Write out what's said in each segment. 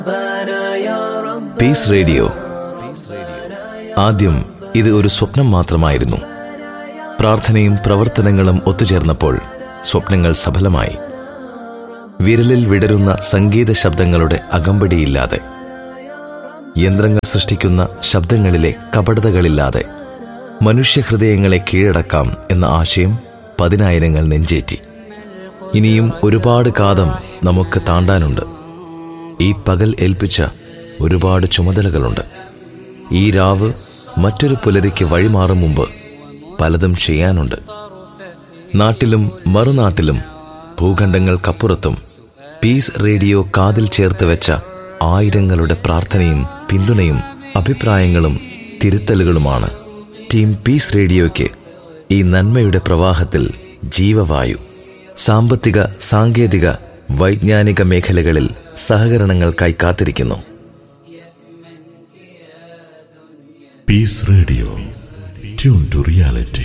Piece radio ആദ്യം ഇത് ഒരു സ്വപ്നം മാത്രമായിരുന്നു പ്രാർത്ഥനയും പ്രവർത്തനങ്ങളും ഒത്തുചേർന്നപ്പോൾ സ്വപ്നങ്ങൾ സഫലമായി വിരലിൽ വിടരുന്ന സംഗീത ശബ്ദങ്ങളുടെ അകമ്പടിയില്ലാതെ യന്ത്രങ്ങൾ സൃഷ്ടിക്കുന്ന ശബ്ദങ്ങളിലെ കപടതകളില്ലാതെ മനുഷ്യഹൃദയങ്ങളെ കീഴടക്കാം എന്ന ആശയം പതിനായിരങ്ങൾ നെഞ്ചേറ്റി ഇനിയും ഒരുപാട് കാതം നമുക്ക് താണ്ടാനുണ്ട് ഈ പകൽ ഏൽപ്പിച്ച ഒരുപാട് ചുമതലകളുണ്ട് ഈ രാവ് മറ്റൊരു പുലരിക്ക് വഴിമാറും മുമ്പ് പലതും ചെയ്യാനുണ്ട് നാട്ടിലും മറുനാട്ടിലും ഭൂഖണ്ഡങ്ങൾക്കപ്പുറത്തും പീസ് റേഡിയോ കാതിൽ ചേർത്ത് വെച്ച ആയിരങ്ങളുടെ പ്രാർത്ഥനയും പിന്തുണയും അഭിപ്രായങ്ങളും തിരുത്തലുകളുമാണ് ടീം പീസ് റേഡിയോയ്ക്ക് ഈ നന്മയുടെ പ്രവാഹത്തിൽ ജീവവായു സാമ്പത്തിക സാങ്കേതിക വൈജ്ഞാനിക മേഖലകളിൽ സഹകരണങ്ങൾക്കായി കാത്തിരിക്കുന്നു Peace Radio. Tune to reality.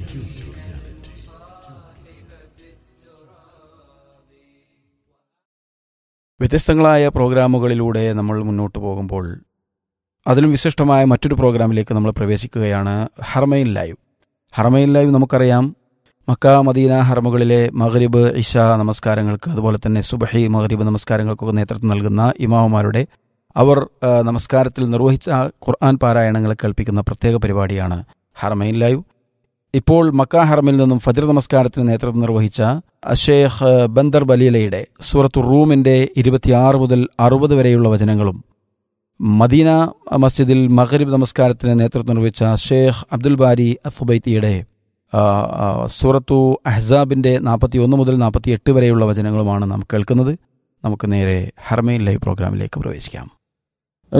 വ്യത്യസ്തങ്ങളായ പ്രോഗ്രാമുകളിലൂടെ നമ്മൾ മുന്നോട്ട് പോകുമ്പോൾ അതിലും വിശിഷ്ടമായ മറ്റൊരു പ്രോഗ്രാമിലേക്ക് നമ്മൾ പ്രവേശിക്കുകയാണ് ഹർമൈൻ ലൈവ് ഹർമൈൻ ലൈവ് നമുക്കറിയാം മക്ക മദീന ഹറമുകളിലെ മഗ്രിബ് ഇഷ നമസ്കാരങ്ങൾക്ക് അതുപോലെ തന്നെ സുബഹി മഗ്രിബ് നമസ്കാരങ്ങൾക്കൊക്കെ നേതൃത്വം നൽകുന്ന ഇമാമുമാരുടെ അവർ ആ, നമസ്കാരത്തിൽ നിർവഹിച്ച ഖുർആൻ പാരായണങ്ങൾ കേൾപ്പിക്കുന്ന പ്രത്യേക പരിപാടിയാണ് ഹർമൈൻ ലൈവ് ഇപ്പോൾ മക്ക ഹറമിൽ നിന്നും ഫജർ നമസ്കാരത്തിന് നേതൃത്വം നിർവഹിച്ച അഷേഖ് ബന്ദർ ബലീലയുടെ സൂറത്തു റൂമിന്റെ ഇരുപത്തിയാറ് മുതൽ അറുപത് വരെയുള്ള വചനങ്ങളും മദീന മസ്ജിദിൽ മഗ്രിബ് നമസ്കാരത്തിന് നേതൃത്വം നിർവഹിച്ച ഷേഖ് അബ്ദുൽ ബാരി അസുബൈത്തിയുടെ ആ, ആ, സൂറത്തു അഹ്സാബിന്റെ നാൽപ്പത്തി ഒന്ന് മുതൽ നാൽപ്പത്തി എട്ട് വരെയുള്ള വചനങ്ങളുമാണ് നാം കേൾക്കുന്നത് നമുക്ക് നേരെ ഹർമൈൻ ലൈവ് പ്രോഗ്രാമിലേക്ക് പ്രവേശിക്കാം